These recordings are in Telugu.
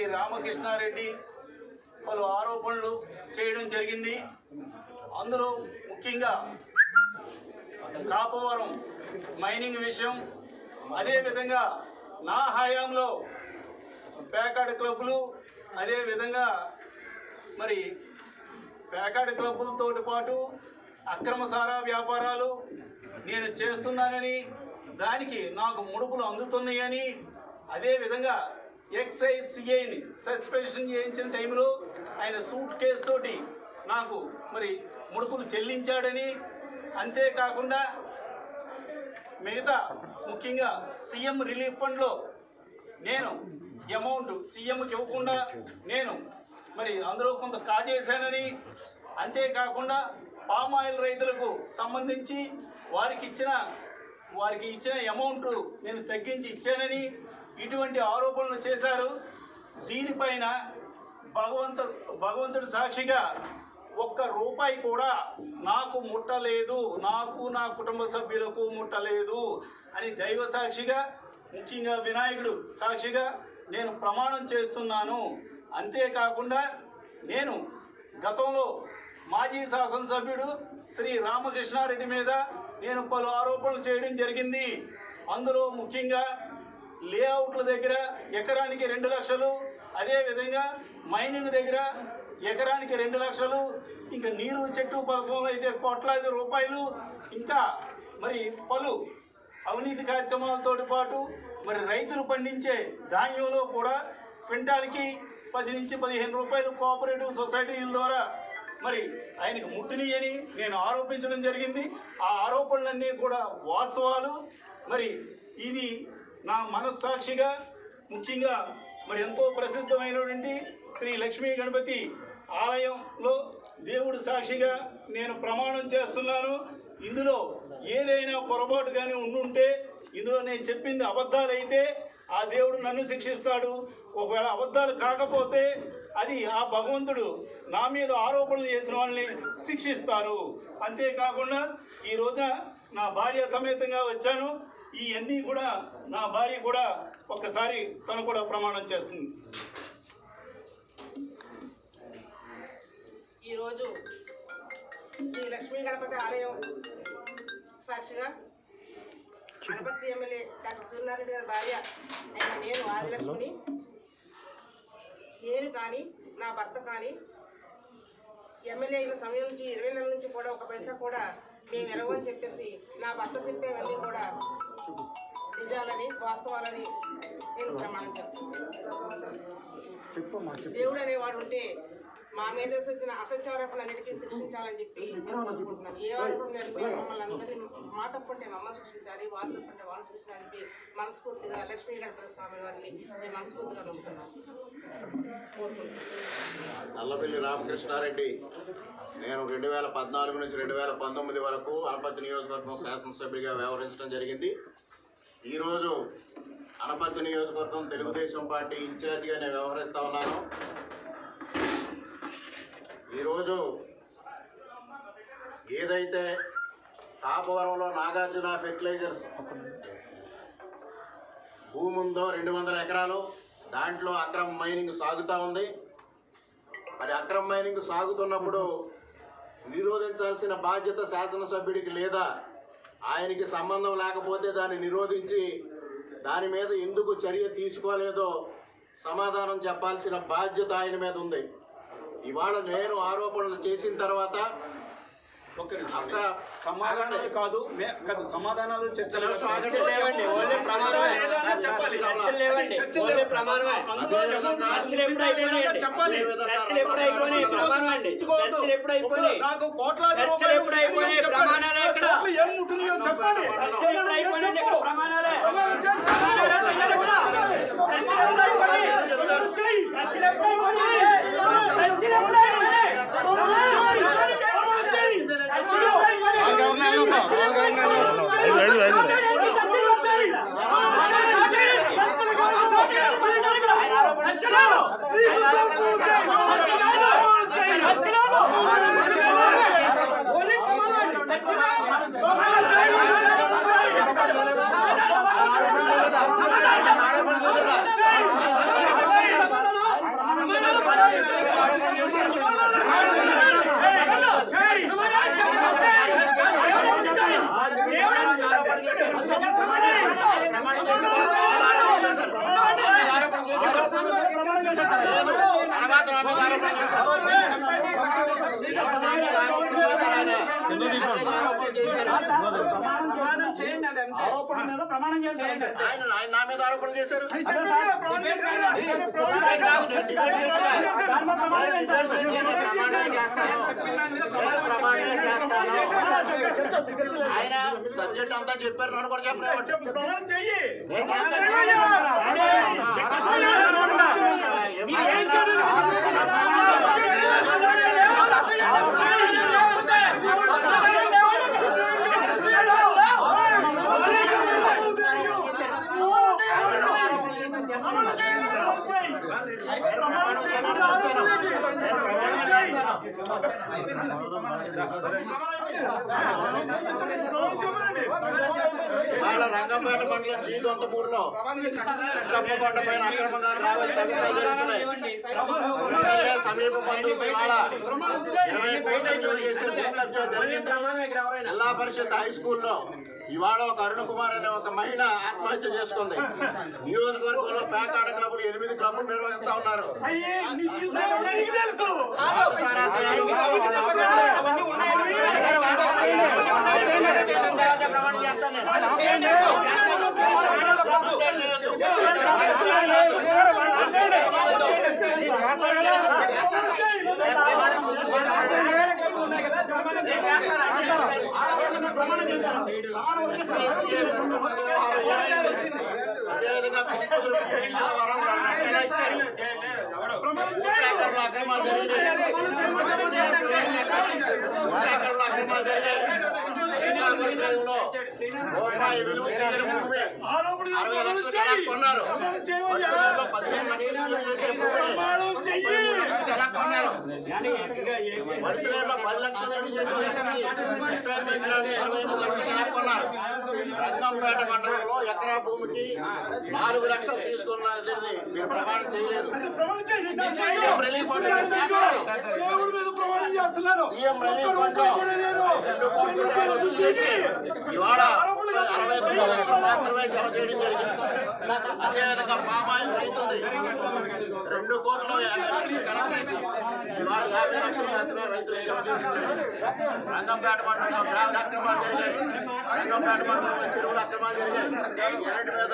రామకృష్ణారెడ్డి పలు ఆరోపణలు చేయడం జరిగింది అందులో ముఖ్యంగా కాపవరం మైనింగ్ విషయం అదేవిధంగా నా హయాంలో పేకాడ క్లబ్బులు అదేవిధంగా మరి పేకాడ క్లబ్బులతో పాటు అక్రమ సారా వ్యాపారాలు నేను చేస్తున్నానని దానికి నాకు ముడుపులు అందుతున్నాయని అదేవిధంగా ఎక్సైజ్ సిఐని సస్పెన్షన్ చేయించిన టైంలో ఆయన సూట్ కేసు తోటి నాకు మరి ముడుపులు చెల్లించాడని అంతేకాకుండా మిగతా ముఖ్యంగా సీఎం రిలీఫ్ ఫండ్లో నేను అమౌంట్ సీఎంకి ఇవ్వకుండా నేను మరి అందులో కొంత కాజేశానని అంతేకాకుండా పామ్ ఆయిల్ రైతులకు సంబంధించి వారికి ఇచ్చిన వారికి ఇచ్చిన అమౌంట్ నేను తగ్గించి ఇచ్చానని ఇటువంటి ఆరోపణలు చేశారు దీనిపైన భగవంత భగవంతుడి సాక్షిగా ఒక్క రూపాయి కూడా నాకు ముట్టలేదు నాకు నా కుటుంబ సభ్యులకు ముట్టలేదు అని దైవ సాక్షిగా ముఖ్యంగా వినాయకుడు సాక్షిగా నేను ప్రమాణం చేస్తున్నాను అంతేకాకుండా నేను గతంలో మాజీ శాసనసభ్యుడు శ్రీ రామకృష్ణారెడ్డి మీద నేను పలు ఆరోపణలు చేయడం జరిగింది అందులో ముఖ్యంగా లేఅవుట్ల దగ్గర ఎకరానికి రెండు లక్షలు అదేవిధంగా మైనింగ్ దగ్గర ఎకరానికి రెండు లక్షలు ఇంకా నీరు చెట్టు పథకంలో అయితే కోట్లాది రూపాయలు ఇంకా మరి పలు అవినీతి కార్యక్రమాలతో పాటు మరి రైతులు పండించే ధాన్యంలో కూడా క్వింటాల్కి పది నుంచి పదిహేను రూపాయలు కోఆపరేటివ్ సొసైటీల ద్వారా మరి ఆయనకు ముట్టినయని నేను ఆరోపించడం జరిగింది ఆ ఆరోపణలన్నీ కూడా వాస్తవాలు మరి ఇది నా మనస్సాక్షిగా ముఖ్యంగా మరి ఎంతో ప్రసిద్ధమైనటువంటి శ్రీ లక్ష్మీ గణపతి ఆలయంలో దేవుడు సాక్షిగా నేను ప్రమాణం చేస్తున్నాను ఇందులో ఏదైనా పొరపాటు కానీ ఉండుంటే ఇందులో నేను చెప్పింది అబద్ధాలైతే ఆ దేవుడు నన్ను శిక్షిస్తాడు ఒకవేళ అబద్ధాలు కాకపోతే అది ఆ భగవంతుడు నా మీద ఆరోపణలు చేసిన వాళ్ళని శిక్షిస్తారు అంతేకాకుండా ఈ రోజున నా భార్య సమేతంగా వచ్చాను ఈ అన్నీ కూడా నా భార్య కూడా ఒక్కసారి తను కూడా ప్రమాణం చేస్తుంది ఈరోజు శ్రీ లక్ష్మీ గణపతి ఆలయం సాక్షిగా గణపతి ఎమ్మెల్యే డాక్టర్ సూర్యనారాయణ గారి భార్య అయిన నేను ఆదిలక్ష్మిని నేను కానీ నా భర్త కానీ ఎమ్మెల్యే అయిన సమయం నుంచి ఇరవై నెలల నుంచి కూడా ఒక పైసా కూడా మేము ఎరవని చెప్పేసి నా భర్త చెప్పేవన్నీ కూడా నిజాలని వాస్తవాలని నేను ప్రమాణం చేస్తున్నాను దేవుడు అనేవాడు ఉంటే మా మీద వచ్చిన అసత్యారోపణలన్నిటికీ శిక్షించాలని చెప్పి నేను కోరుకుంటున్నాను ఏ ఆరోపణ జరిపి మమ్మల్ని అందరినీ మా తప్పుంటే మమ్మల్ని శిక్షించాలి వాళ్ళ తప్పుంటే వాళ్ళు శిక్షించాలని చెప్పి మనస్ఫూర్తిగా లక్ష్మీ గణపతి స్వామి వారిని నేను మనస్ఫూర్తిగా నమ్ముతున్నాను కోరుకుంటున్నాను నల్లబెల్లి రామకృష్ణారెడ్డి నేను రెండు వేల పద్నాలుగు నుంచి రెండు వేల పంతొమ్మిది వరకు అనపత్తి నియోజకవర్గం శాసనసభ్యుడిగా వ్యవహరించడం జరిగింది ఈరోజు అనపత్తి నియోజకవర్గం తెలుగుదేశం పార్టీ ఇన్ఛార్జిగా నేను వ్యవహరిస్తా ఉన్నాను ఈరోజు ఏదైతే తాపవరంలో నాగార్జున ఫెర్టిలైజర్స్ భూమి ఉందో రెండు వందల ఎకరాలు దాంట్లో అక్రమ మైనింగ్ సాగుతూ ఉంది మరి అక్రమ మైనింగ్ సాగుతున్నప్పుడు నిరోధించాల్సిన బాధ్యత శాసనసభ్యుడికి లేదా ఆయనకి సంబంధం లేకపోతే దాన్ని నిరోధించి దాని మీద ఎందుకు చర్య తీసుకోలేదో సమాధానం చెప్పాల్సిన బాధ్యత ఆయన మీద ఉంది ఇవాళ నేను ఆరోపణలు చేసిన తర్వాత ఒక్క నిమిషం అక్క సమాధానాలు కాదు మే- కాదు సమాధానాలు చర్చలు నిమిషం ఆగండి. చర్చలు లేవండి, ఓన్లీ ప్రమాణమే. ఏదైనా చెప్పాలి చర్చలు లేవండి, చర్చలు ఓన్లీ లేవు. ప్రమాణమే. అందులో అదే ఏమన్నా విధంగా చర్చలు ఎప్పుడు అయిపోయినాయండి? చెప్పాలి చర్చలు ఎప్పుడు అయిపోయినాయి? ప్రమాణం అండి. చర్చలు ఎప్పుడు అయిపోయినాయి? నాకు కోట్లాది చర్చలు రూపాయలు ఎప్పుడు అయిపోయినాయి? చెప్పండి. ప్రమాణాలు ఎక్కడ? కోట్లు ఏం ముట్టున్నాయో చెప్పాలి చర్చలు ఎప్పుడు అయిపోయినాయండి? ఇక్కడ ప్రమాణాలే. ప్రమాణం చేసి చర్చలు ఎప్పుడు అయిపోయినాయి? చర్చలు ఎప్పుడు అయిపోయినాయి? చెయ్యి. చర్చలు ఎప్పుడు అయిపోయినాయి? చర్చలు ఎప్పుడు అయిపోయినాయి? చర్చలు ఎప్పుడు అయిపోయినాయి? తర్వాత నా మీద ఆరోపణ చేశారు. ఎవరు నా మీద ఆరోపణ చేశారు ఆయన? నా మీద ఆరోపణ చేశారు. ప్రమాణం చేయండి అదంతే ఆరోపణ మీద ప్రమాణం చేయండి ఆయన ఆయన నా మీద ఆరోపణ చేశారు ప్రమాణం చేశారు కదా? నేను డిబేట్ చేయట్లే. దాని మీద ప్రమాణం చేయండి సార్. నేను ప్రమాణమే చేస్తాను నేను ప్రమాణమే చేస్తాను ఆయన సబ్జెక్ట్ అంతా చెప్పారు నన్ను కూడా చెప్పలేదు ప్రమాణం చెయ్యి నేను చేస్తాను. వాళ్ళ రంగంపేట మండలం జీదొంతపూర్లో కప్పకొండ పైన అక్రమంగా రావాలి తవ్వకాలు జరుగుతున్నాయి ఎమ్మెల్యే సమీప బంధువుకు ఇవాళ ఇరవై కోట్ల విలువ చేసే భూ కబ్జా జరిగింది జిల్లా పరిషత్ హై స్కూల్లో ఇవాళ ఒక అరుణ్ కుమార్ అనే ఒక మహిళ ఆత్మహత్య చేసుకుంది నియోజకవర్గంలో పేకాట క్లబ్లు ఎనిమిది క్లబ్లు నిర్వహిస్తా ఉన్నారు ప్రమాణం చేస్తాను అదేవిధంగా కొంపసులు వరం ఎలా ఇచ్చారు భూసేకరణలో అక్రమాలు జరిగినాయి భూసేకరణలో అక్రమాలు జరిగాయి శ్రీకాకుళం జిల్లాలో రూపాయి విలువ చేయని భూమి అరవై లక్షలు ఎలా కొన్నారు వరుసలలో పదిహేను లక్షలు విలువ చేసే భూమిని ముప్పై మూడు లక్షలకు ఎలా కొన్నారు వరుసలలో పది లక్షలు విలువ చేసే ఎస్సీ అసైన్మెంట్లను ఇరవై ఐదు లక్షలకు ఎలా కొన్నారు రంగంపేట మండలంలో ఎకరా భూమికి నాలుగు లక్షలు తీసుకున్నది మీరు ప్రమాణం చేయలేదు సీఎం రిలీఫ్ ఫండ్ చేస్తున్నారు. సీఎం రిలీఫ్ ఫండ్ రెండు కోట్ల రూపాయలు వసూలు చేసి ఇవాళ అరవై తొమ్మిది లక్షలు మాత్రమే జమ చేయడం జరిగింది అదేవిధంగా పామాయిల్ రైతుంది రెండు కోట్లు యాభై లక్షలు కలెక్ట్ చేసి ఇవాళ యాభై లక్షలు మాత్రమే రైతులకు జమ చేసింది రంగంపేట మండలంలో గ్రామ అక్రమాలు జరిగాయి రంగంపేట మండలంలో చెరువుల అక్రమాలు జరిగాయి ఎరటి మీద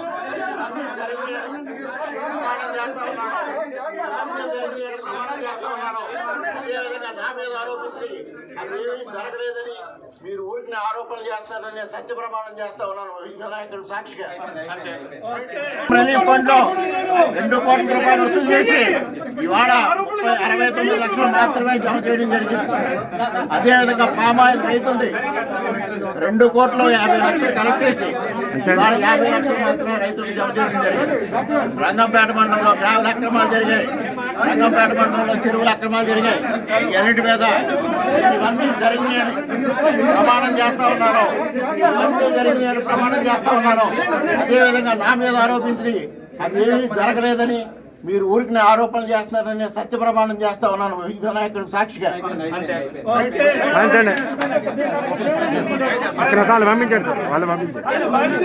ప్రమాణం చేస్తా ఉన్నాను లంచం జరిగి ప్రమాణం చేస్తా ఉన్నాను అదేవిధంగా నా మీద ఆరోపించి అవేమీ జరగలేదని మీరు ఊరికి ఆరోపణలు చేస్తారని సత్య ప్రమాణం చేస్తా ఉన్నాను వినాయకుడు సాక్షిగా రిలీఫ్ ఫండ్ లో రెండు కోట్ల రూపాయలు వసూలు చేసి ఇవాళ ముప్పై అరవై తొమ్మిది లక్షలు మాత్రమే జమ చేయడం జరిగింది అదేవిధంగా పామాయిల్ రైతుంది రెండు కోట్ల యాభై లక్షలు కలెక్ట్ చేసి ఇవాళ యాభై లక్షలు మాత్రమే రైతులకు జమ చేయడం జరిగింది రంగంపేట మండలంలో గ్రామ అక్రమాలు జరిగాయి రంగంపేట మండలంలో చెరువుల అక్రమాలు జరిగాయి ఎన్నిటి మీద ఇవన్నీ జరిగినాయని ప్రమాణం చేస్తా ఉన్నారు ఇవన్నీ జరిగినాయని ప్రమాణం చేస్తా ఉన్నారు అదేవిధంగా నా మీద ఆరోపించి అవేమీ జరగలేదని మీరు ఊరికి ఆరోపణలు చేస్తున్నారని సత్య ప్రమాణం చేస్తా ఉన్నాను వినాయకుడు సాక్షిగా అంతేండి ఇక్కడ వాళ్ళు పంపించండి సార్ వాళ్ళు పంపించండి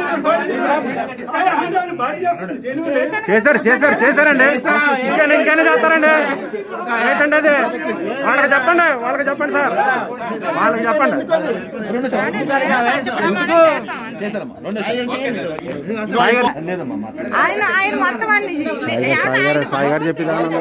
చేశారు చేశారు చేశారండి ఇంకా ఇంకైనా చేస్తారండి ఏంటండి అది వాళ్ళకి చెప్పండి వాళ్ళకి చెప్పండి సార్ వాళ్ళకి చెప్పండి సాయి గారు ఆయన ఆయన మొత్తం అన్ని సాయి గారు సాయి గారు చెప్పేదాన్ని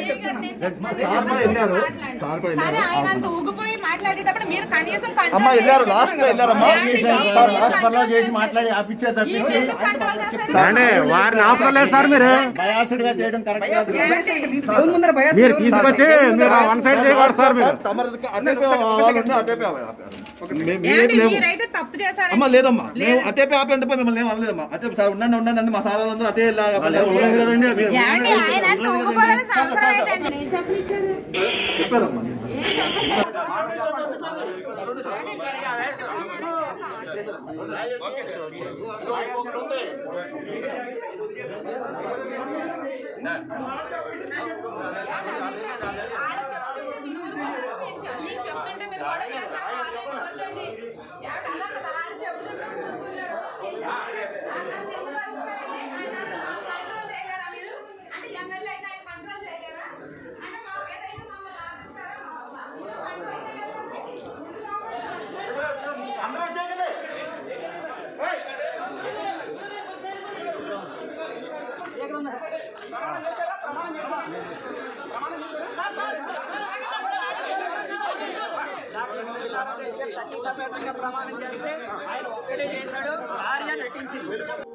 సరే ఆయన అంత ఊగిపోయి మాట్లాడేటప్పుడు మీరు కనీసం అమ్మా వెళ్ళారు లాస్ట్ లో వెళ్ళారమ్మా పనిలో చేసి మాట్లాడి ఆపిచ్చే తప్పించి ఎందుకు కంట్రోల్ చేస్తారు అండి వారిని ఆపలేదు సార్ మీరు బయాసుడిగా చేయడం కరెక్ట్ కాదు మీరు తీసుకొచ్చి మీరు వన్ సైడ్ చేయకూడదు సార్ మీరు తమరు అటేపే వాళ్ళు ఉన్నారు, అటేపే ఆపారు. మే- మేమేం ఏంటి లేవు మీరైతే తప్పు చేశారు అమ్మా లేదమ్మా మేము అటేపే ఆపేందుకు మిమ్మల్ని ఏం అనలేదమ్మా అటే సార్ ఉండండి ఉండండి అండి మా సార్ వాళ్ళందరూ అటే వెళ్ళాలి కదండి ఏమండి ఆయన అంత ఊగిపోలేదు సంవత్సరం ఏంటండి నేను చెప్పిచ్చాను చెప్పారమ్మా ఇంకొకటి ఉంది వాళ్ళు చెప్తుంటే మీరు ఊరుకున్నారు. మేము చెప్- మీరు చెప్తుంటే మీరు గొడవ చేస్తారు. వాళ్ళేమో వద్దండి. ఏమండి అలా కదా? వాళ్ళు చెప్తుంటే ఊరుకున్నారు. మీరు చెప్పండి. అలా ఎందుకు వస్తున్నారండి? ఆయన అంత కంట్రోల్ చేయలేరా మీరు? అంటే ఎమ్మెల్యే అయితే ఆయన సత్యసమేతంగా ప్రమాణం చేస్తే ఆయన ఒక్కడే చేశాడు భార్య నటించింది